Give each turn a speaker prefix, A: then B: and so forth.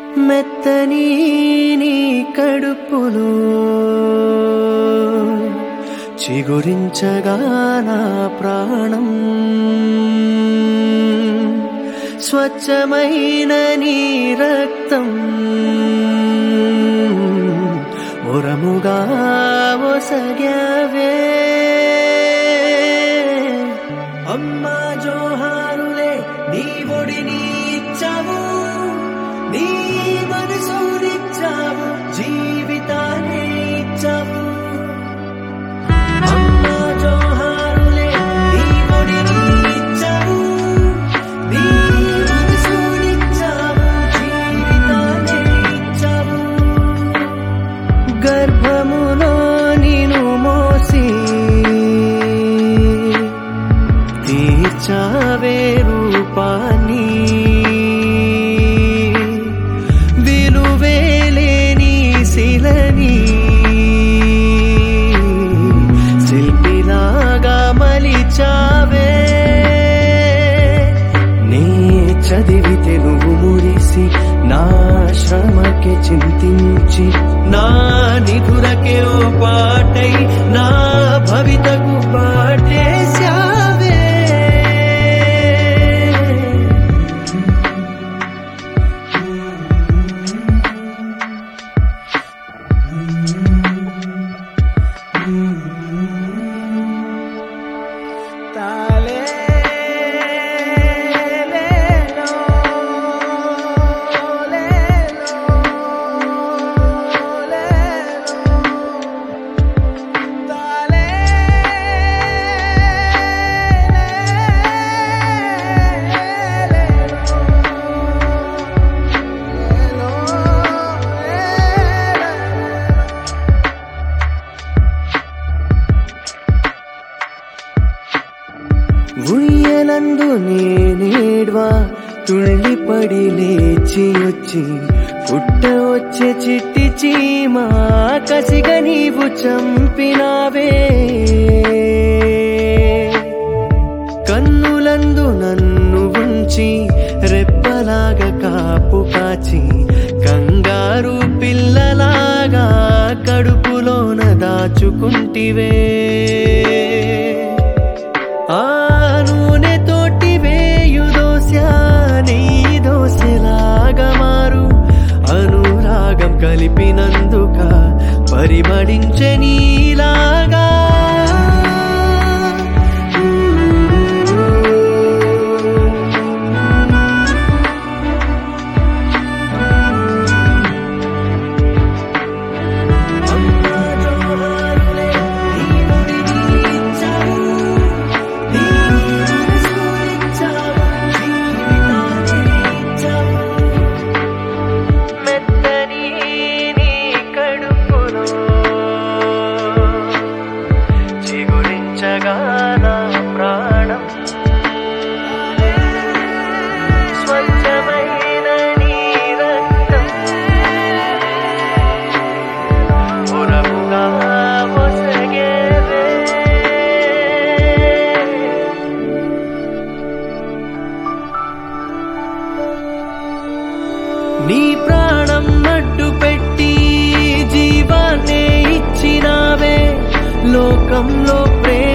A: మెత్తని నీ కడుపులో చిగురించగా నా ప్రాణం స్వచ్ఛమైన నీ రక్తం మురముగా ఒసగవే అమ్మా జోహారులే నీ ఒడిని ఇచ్చావు నీ మనసునిచ్చావు జీవితాన్ని ఇచ్చావు అమ్మా జోహారులే నీ ఒడిని ఇచ్చావు నీ మనసునిచ్చావు జీవితాన్ని ఇచ్చావు గర్భములో నిను మోసి తీర్చావే రూపాన్ని విలువేలేని శిలని శిల్పిలాగా మలిచావే నీ చదివితే నువ్వు మురిసి నా శ్రమకి చింతించి నా నిధురకే ఓ పాటై నా భవితకు పాటేశావే ఉయ్యలందు నేనేడ్వా తుళ్ళిపడి లేచి వచ్చి పుట్ట వచ్చే చిట్టి చీమ కసిగా నీవు చంపినావే కన్నులందు నన్ను ఉంచి రెప్పలాగా కాపు కాచి కంగారు పిల్లలాగా కడుపులోన దాచుకుంటివే ఆ నూనె తోటి వేయు దోశ నీ దోశలాగా మారు అనురాగం కలిపినందుక పరిమళించే నీలాగా అమ్మా జోహారులే నీ ఒడిని ఇచ్చావు నీ మనసునిచ్చావు జీవితాన్ని ఇచ్చావు మెత్తని నీ కడుపులో చిగురించగా నా ప్రాణం స్వచ్ఛమైన నీ రక్తం పురముగా ఒసగేవే నీ ప్రాణం అడ్డు పెట్టి జీవాన్నే ఇచ్చినావే లోకంలో ప్రేమ